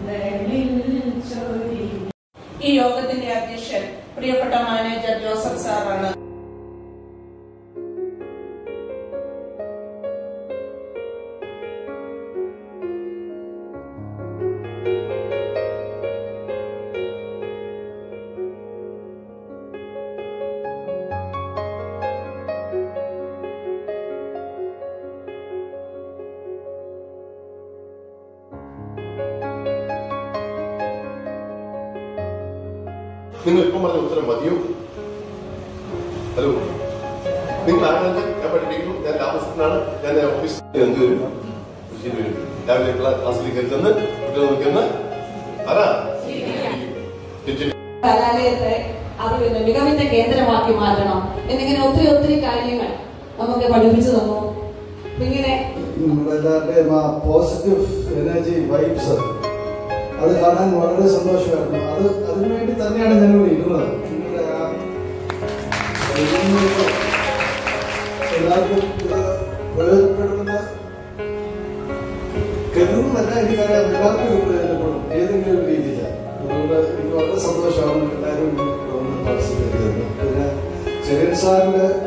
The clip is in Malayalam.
ഈ യോഗത്തിന്റെ അധ്യക്ഷൻ പ്രിയപ്പെട്ട മാനേജർ ജോസഫ് സാറാണ് നിങ്ങൾ ഇപ്പം പറഞ്ഞ ഉത്തരം മതിയോ ഹലോ നിങ്ങൾ ആരാണ് ഞാൻ പഠിപ്പിക്കുന്നു ഞാൻ രാമകൃഷ്ണനാണ് ഞാൻ ഓഫീസിൽ എന്ത് വരും ശരി വരും രാവിലെ ക്ലാസ്സിലേക്ക് ചെന്ന് കുട്ടികൾ നോക്കുന്ന ആരാ ടീച്ചർ കലാലയത്തെ അത് പിന്നെ മികവിന്റെ കേന്ദ്രമാക്കി മാറ്റണം എന്നിങ്ങനെ ഒത്തിരി ഒത്തിരി കാര്യങ്ങൾ നമുക്ക് പഠിപ്പിച്ചു തന്നു അപ്പൊ ഇങ്ങനെ നമ്മളെല്ലാവരുടെയും ആ പോസിറ്റീവ് എനർജി വൈബ്സ് അത് കാണാൻ വളരെ സന്തോഷമായിരുന്നു അത് അതിനു വേണ്ടി തന്നെയാണ് ഞാൻ ഇവിടെ ഇരുന്നത് നിങ്ങളുടെ ആ വൈകുന്നേരം എല്ലാവർക്കും ഇത് പ്രയോജനപ്പെടുമെന്ന് കരുതുന്നല്ല എനിക്കറിയാം എല്ലാവർക്കും ഇത് പ്രയോജനപ്പെടും ഏതെങ്കിലും ഒരു രീതിയിൽ അതുകൊണ്ട് എനിക്ക് വളരെ സന്തോഷമാണ് എല്ലാവരും ഇങ്ങനെ വന്ന് പാർട്ടിസിപ്പേറ്റ് ചെയ്യുന്നത് പിന്നെ ചെറിയൻ സാറിന്റെ